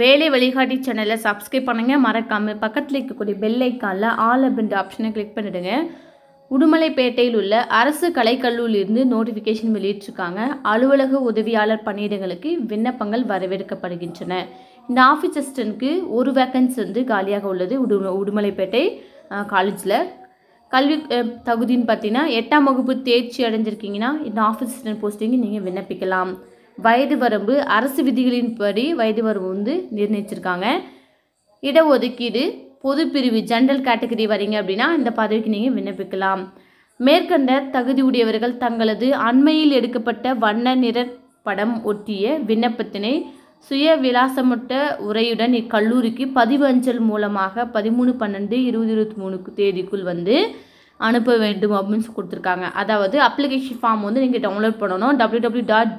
வேலை வழிகாட்டி சேனலை சப்ஸ்கிரைப் பண்ணுங்கள் மறக்காமல் பக்கத்தில் இருக்கக்கூடிய பெல் ஐக்கானில் ஆல் அப்படின்ற ஆப்ஷனை கிளிக் பண்ணிடுங்க உடுமலைப்பேட்டையில் உள்ள அரசு கலைக்கல்லூரியிலிருந்து நோட்டிஃபிகேஷன் வெளியிட்டிருக்காங்க அலுவலக உதவியாளர் பணியிடங்களுக்கு விண்ணப்பங்கள் வரவேற்கப்படுகின்றன இந்த ஆஃபீஸ் அசிஸ்டன்ட்க்கு ஒரு வேக்கன்சி வந்து காலியாக உள்ளது உடு உடுமலைப்பேட்டை காலேஜில் கல்வி அஹ், தகுதின்னு பார்த்தீங்கன்னா எட்டாம் வகுப்பு தேர்ச்சி அடைஞ்சிருக்கீங்கன்னா இந்த ஆஃபீஸ் அசிஸ்டன்ட் போஸ்டிங்கு நீங்கள் விண்ணப்பிக்கலாம் வயது வரம்பு அரசு விதிகளின்படி வயது வரம்பு வந்து நிர்ணயிச்சிருக்காங்க இடஒதுக்கீடு பொது பிரிவு ஜென்ரல் கேட்டகரி வரீங்க அப்படின்னா இந்த பதவிக்கு நீங்கள் விண்ணப்பிக்கலாம் மேற்கண்ட தகுதி உடையவர்கள் தங்களது அண்மையில் எடுக்கப்பட்ட வண்ண நிற படம் ஒட்டிய விண்ணப்பத்தினை சுய விலாசமற்ற உரையுடன் இக்கல்லூரிக்கு பதிவு அஞ்சல் மூலமாக பதிமூணு பன்னெண்டு இருபது இருபத்தி மூணுக்கு தேதிக்குள் வந்து அனுப்ப வேண்டும் அப்படின்னு சொல்லி கொடுத்துருக்காங்க அதாவது அப்ளிகேஷன் ஃபார்ம் வந்து நீங்கள் டவுன்லோட் பண்ணணும் W W dot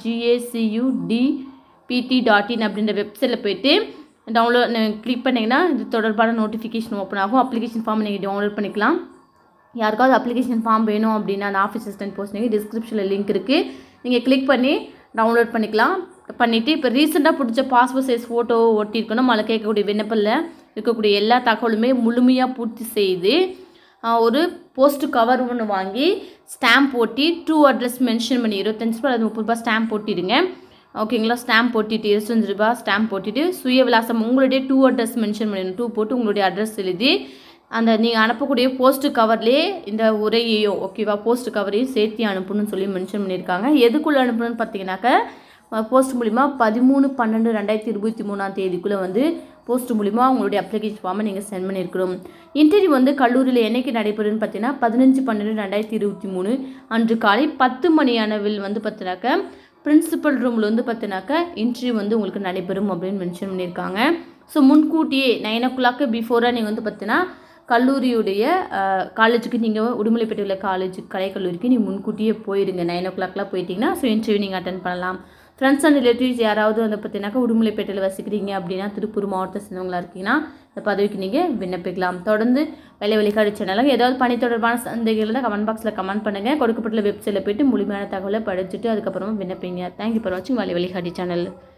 GACUTPT dot in அப்படின்ற வெப்சைட்டில் போயிட்டு டவுன்லோட் கிளிக் பண்ணிங்கன்னா இது தொடர்பான நோட்டிஃபிகேஷன் ஓப்பன் ஆகும் அப்ளிகேஷன் ஃபார்ம் நீங்கள் டவுன்லோட் பண்ணிக்கலாம் யாருக்காவது அப்ளிகேஷன் ஃபார்ம் வேணும் அப்படின்னா அந்த ஆஃபீஸ் அசிஸ்டன்ட் போஸ்டிங்க டிஸ்கிரிப்ஷனில் லிங்க் இருக்குது நீங்கள் கிளிக் பண்ணி டவுன்லோட் பண்ணிக்கலாம் பண்ணிவிட்டு இப்போ ரீசெண்டாக பிடிச்ச பாஸ்போர்ட் சைஸ் ஃபோட்டோ ஒட்டியிருக்கணும் அதில் கேட்கக்கூடிய விண்ணப்பத்தில் இருக்கக்கூடிய எல்லா தகவலுமே முழுமையாக பூர்த்தி செய்து ஆஹ், ஒரு போஸ்ட் கவர் ஒன்று வாங்கி ஸ்டாம்ப் ஒட்டி டூ அட்ரஸ் மென்ஷன் பண்ணி இருபத்தஞ்சு ரூபா அது முப்பது ரூபாய் ஸ்டாம்ப் போட்டிடுங்க ஓகேங்களா ஸ்டாம்ப் போட்டிட்டு இருபத்தஞ்சு ரூபாய் ஸ்டாம்ப் போட்டுட்டு சுய விலாசம் உங்களுடைய டூ அட்ரஸ் மென்ஷன் பண்ணிடணும் டூ போட்டு உங்களுடைய அட்ரஸ் எழுதி அந்த நீங்கள் அனுப்பக்கூடிய போஸ்ட் கவர்லேயே இந்த உரையையோ ஓகேவா போஸ்ட் கவரையும் சேர்த்து அனுப்பணும்னு சொல்லி மென்ஷன் பண்ணியிருக்காங்க எதுக்குள்ளே அனுப்பணும்னு பார்த்தீங்கன்னாக்கா போஸ்ட் மூலிமா பதிமூணு பன்னெண்டு ரெண்டாயிரத்தி இருபத்தி மூணாம் தேதிக்குள்ளே வந்து போஸ்ட் மூலிமா உங்களுடைய அப்ளிகேஷன் ஃபார்மை நீங்கள் சென்ட் பண்ணியிருக்கணும் இன்டர்வியூ வந்து கல்லூரியில் என்னைக்கு நடைபெறும்னு பார்த்தீங்கன்னா பதினஞ்சு பன்னெண்டு ரெண்டாயிரத்தி இருபத்தி மூணு அன்று காலை பத்து மணி அளவில் வந்து பார்த்தினாக்கா பிரின்சிபல் ரூமில் வந்து பார்த்தினாக்கா இன்டர்வியூ வந்து உங்களுக்கு நடைபெறும் அப்படின்னு மென்ஷன் பண்ணியிருக்காங்க ஸோ முன்கூட்டியே நைன் ஓ கிளாக்கு பிஃபோராக நீங்கள் வந்து பார்த்தீங்கன்னா கல்லூரியுடைய காலேஜுக்கு நீங்கள் உடுமலைப்பேட்டை உள்ள காலேஜ் கலைக்கல்லூரிக்கு நீங்கள் முன்கூட்டியே போயிடுங்க நைன் ஓ கிளாக்லாம் போயிட்டீங்கன்னா ஸோ இன்டர்வியூ நீங்கள் அட்டன் பண்ணலாம் ஃப்ரெண்ட்ஸ் அண்ட் ரிலேட்டிவ்ஸ் யாராவது வந்து பார்த்தீங்கன்னாக்கா உடுமலைப்பேட்டையில் வசிக்கிறீங்க அப்படின்னா திருப்பூர் மாவட்டத்தை சேர்ந்தவங்களா இருக்கீங்கன்னா இந்த பதவிக்கு நீங்கள் விண்ணப்பிக்கலாம் தொடர்ந்து வேலை வெளிக்காடு சேனலாக ஏதாவது பணி தொடர்பான சந்தேகங்கள் இருந்தால் கமெண்ட் பாக்ஸில் கமெண்ட் பண்ணுங்கள் கொடுக்கப்பட்டுள்ள வெப்சைட்டில் போயிட்டு முழுமையான தகவலை படிச்சுட்டு அதுக்கப்புறமா விண்ணப்பிங்க தேங்க்யூ ஃபார் வாட்சிங் வேலை வெளிக்காடி சேனல்